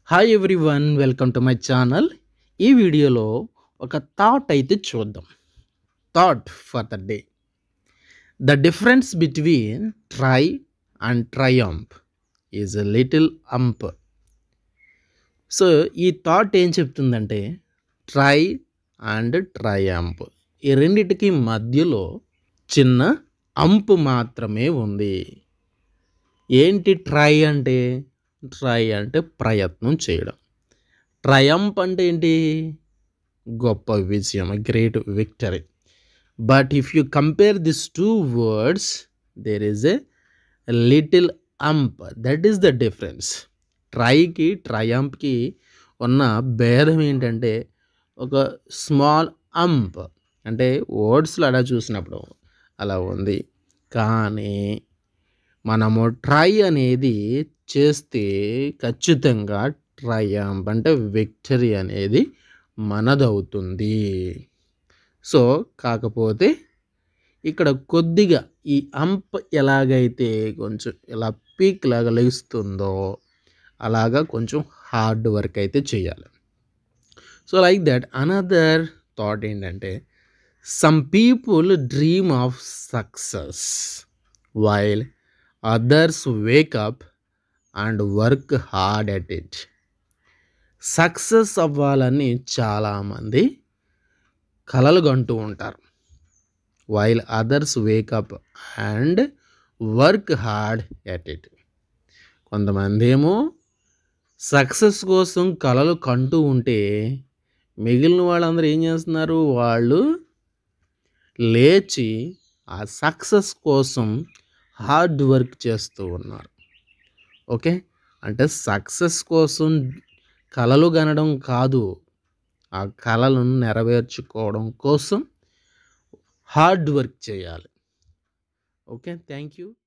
hi everyone welcome to my channel ఈ వీడియోలో ఒక థాట్ అయితే చూద్దాం thought for the day the difference between try and triumph is a little umph so ఈ thought ఏం చెప్తుందంటే ట్రై అండ్ ట్రయంప్ ఈ రెండిటికి మధ్యలో చిన్న అంపు మాత్రమే ఉంది ఏంటి ట్రై అంటే ట్రై అంటే ప్రయత్నం చేయడం ట్రయంప్ అంటే ఏంటి గొప్ప విజయం great victory but if you compare this two words there is a little umph that is the difference ట్రైకి ట్రయంప్కి ఉన్న భేదం ఏంటంటే ఒక స్మాల్ అంప్ అంటే వర్డ్స్లో అలా చూసినప్పుడు అలా ఉంది కానీ మనము ట్రై అనేది చేస్తే ఖచ్చితంగా ట్రయంప్ అంటే విక్టరీ అనేది మనదవుతుంది సో కాకపోతే ఇక్కడ కొద్దిగా ఈ అంప్ ఎలాగైతే కొంచెం ఇలా పీక్ లాగా లెగుస్తుందో అలాగా కొంచెం హార్డ్ వర్క్ అయితే చేయాలి so like that another thought ఏంటంటే some people dream of success while others wake up and work hard at it success అవ్వాలని చాలామంది కలలు కంటూ ఉంటారు while others wake up and work hard at it కొంతమంది ఏమో సక్సెస్ కోసం కలలు కంటూ ఉంటే మిగిలిన వాళ్ళందరూ ఏం చేస్తున్నారు వాళ్ళు లేచి ఆ సక్సెస్ కోసం హార్డ్ వర్క్ చేస్తూ ఉన్నారు ఓకే అంటే సక్సెస్ కోసం కలలు కనడం కాదు ఆ కళలను నెరవేర్చుకోవడం కోసం హార్డ్ వర్క్ చేయాలి ఓకే థ్యాంక్ యూ